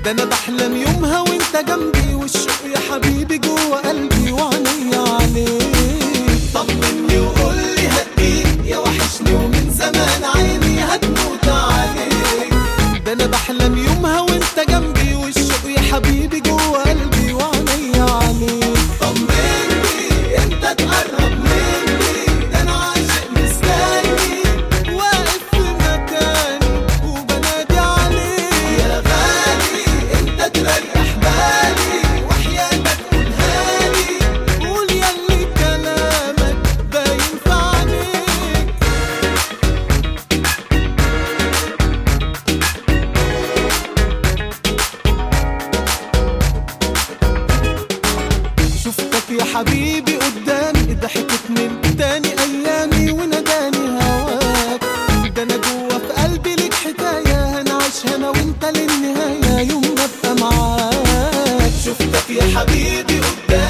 ده انا بحلم يومها وانت جنبي والشوق يا حبيبي جوه قلبي وعينيا عليك طمني وقول لي هديك يا وحشني ومن زمان عيني هتموت عليك ده انا بحلم يومها وانت جنبي والشوق يا حبيبي جوه قلبي وعينيا عليك طمني انت تقرب مني ده انا عاشق مستني واقف في مكاني وبنادي عليك يا غالي انت تريح بالي وحياتك قولها لي قول ياللي كلامك باين في عينيك شفتك يا حبيبي قدامي ضحكت من تاني ايامي وناداني هواك ده انا جوا في قلبي ليك حكايه هنعيشها انا وانت للنهايه يوم ما ابقى معاك شفتك يا حبيبي قدامي